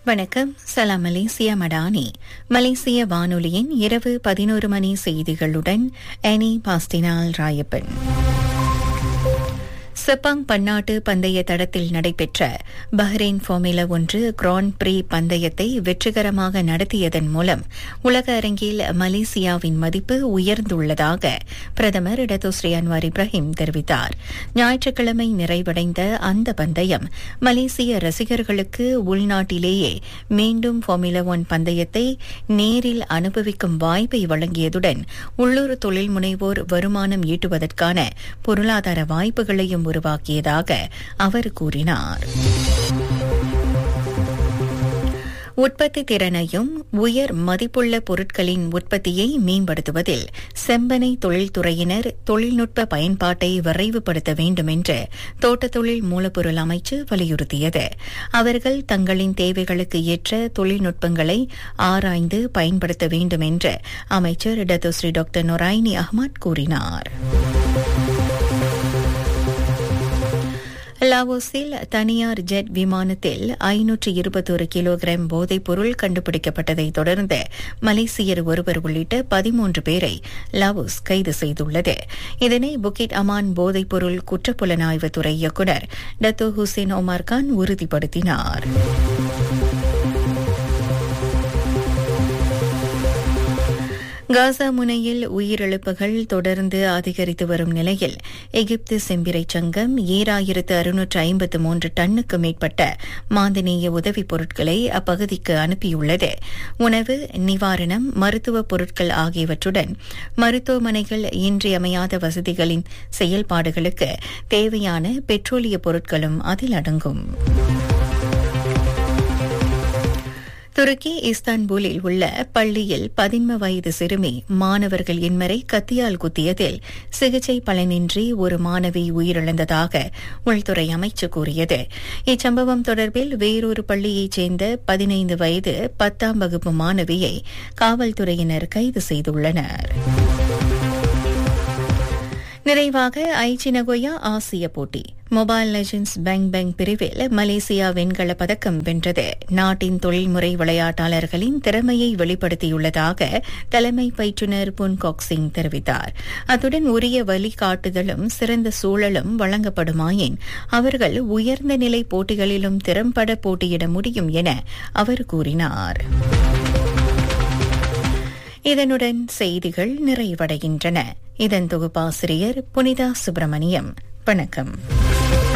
வணக்கம் சலாம் மலேசியா மடானி மலேசிய வானொலியின் இரவு பதினோரு மணி செய்திகளுடன் எனி பாஸ்டினால் ராயப்பன் செப்பாங் பன்னாட்டு பந்தய தடத்தில் நடைபெற்ற பஹ்ரைன் ஃபார்முலா ஒன்று கிராண்ட் பிரீ பந்தயத்தை வெற்றிகரமாக நடத்தியதன் மூலம் உலக அரங்கில் மலேசியாவின் மதிப்பு உயர்ந்துள்ளதாக பிரதமர் இடதுஸ்ரீ அன்வார் இப்ராஹிம் தெரிவித்தார் ஞாயிற்றுக்கிழமை நிறைவடைந்த அந்த பந்தயம் மலேசிய ரசிகர்களுக்கு உள்நாட்டிலேயே மீண்டும் ஃபார்முலா ஒன் பந்தயத்தை நேரில் அனுபவிக்கும் வாய்ப்பை வழங்கியதுடன் உள்ளூர் தொழில் முனைவோர் வருமானம் ஈட்டுவதற்கான பொருளாதார வாய்ப்புகளையும் உருவாக்கியதாக அவர் கூறினார் உற்பத்தி திறனையும் உயர் மதிப்புள்ள பொருட்களின் உற்பத்தியை மேம்படுத்துவதில் செம்பனை தொழில்துறையினர் தொழில்நுட்ப பயன்பாட்டை விரைவுபடுத்த வேண்டும் என்று தோட்டத் தொழில் மூலப்பொருள் அமைச்சு வலியுறுத்தியது அவர்கள் தங்களின் தேவைகளுக்கு ஏற்ற தொழில்நுட்பங்களை ஆராய்ந்து பயன்படுத்த வேண்டும் என்று அமைச்சர் டத்தோஸ்ரீ டாக்டர் நொராயினி அஹ்மத் கூறினார் லாவோஸில் தனியார் ஜெட் விமானத்தில் ஐநூற்று இருபத்தொரு கிலோகிராம் போதைப்பொருள் கண்டுபிடிக்கப்பட்டதை தொடர்ந்து மலேசியர் ஒருவர் உள்ளிட்ட பதிமூன்று பேரை லாவோஸ் கைது செய்துள்ளது இதனை புக்கிட் அமான் போதைப்பொருள் குற்றப்புலனாய்வுத்துறை இயக்குநர் டத்தோ ஹுசேன் ஒமார் கான் உறுதிப்படுத்தினார் காசா முனையில் உயிரிழப்புகள் தொடர்ந்து அதிகரித்து வரும் நிலையில் எகிப்து செம்பிரை சங்கம் ஏழாயிரத்து அறுநூற்று ஐம்பத்து மூன்று டன்னுக்கு மேற்பட்ட மாந்தநேய உதவிப் பொருட்களை அப்பகுதிக்கு அனுப்பியுள்ளது உணவு நிவாரணம் மருத்துவ பொருட்கள் ஆகியவற்றுடன் மருத்துவமனைகள் இன்றியமையாத வசதிகளின் செயல்பாடுகளுக்கு தேவையான பெட்ரோலிய பொருட்களும் அதில் அடங்கும் துருக்கி இஸ்தான்புலில் உள்ள பள்ளியில் பதின்ம வயது சிறுமி மாணவர்கள் எண்மரை கத்தியால் குத்தியதில் சிகிச்சை பலனின்றி ஒரு மாணவி உயிரிழந்ததாக உள்துறை அமைச்சு கூறியது இச்சம்பவம் தொடர்பில் வேறொரு பள்ளியைச் சேர்ந்த பதினைந்து வயது பத்தாம் வகுப்பு மாணவியை காவல்துறையினர் கைது செய்துள்ளனர் நிறைவாக ஐச்சி நகோயா ஆசிய போட்டி மொபைல் லெஜண்ட்ஸ் பேங் பேங் பிரிவில் மலேசியா வெண்கல பதக்கம் வென்றது நாட்டின் தொழில்முறை விளையாட்டாளர்களின் திறமையை வெளிப்படுத்தியுள்ளதாக தலைமை பயிற்றுநர் புன்காக் சிங் தெரிவித்தார் அத்துடன் உரிய வழிகாட்டுதலும் சிறந்த சூழலும் வழங்கப்படுமாயின் அவர்கள் உயர்ந்த நிலை போட்டிகளிலும் திறம்பட போட்டியிட முடியும் என அவர் கூறினார் இதனுடன் செய்திகள் நிறைவடைகின்றன இதன் தொகுப்பாசிரியர் புனிதா சுப்பிரமணியம் வணக்கம்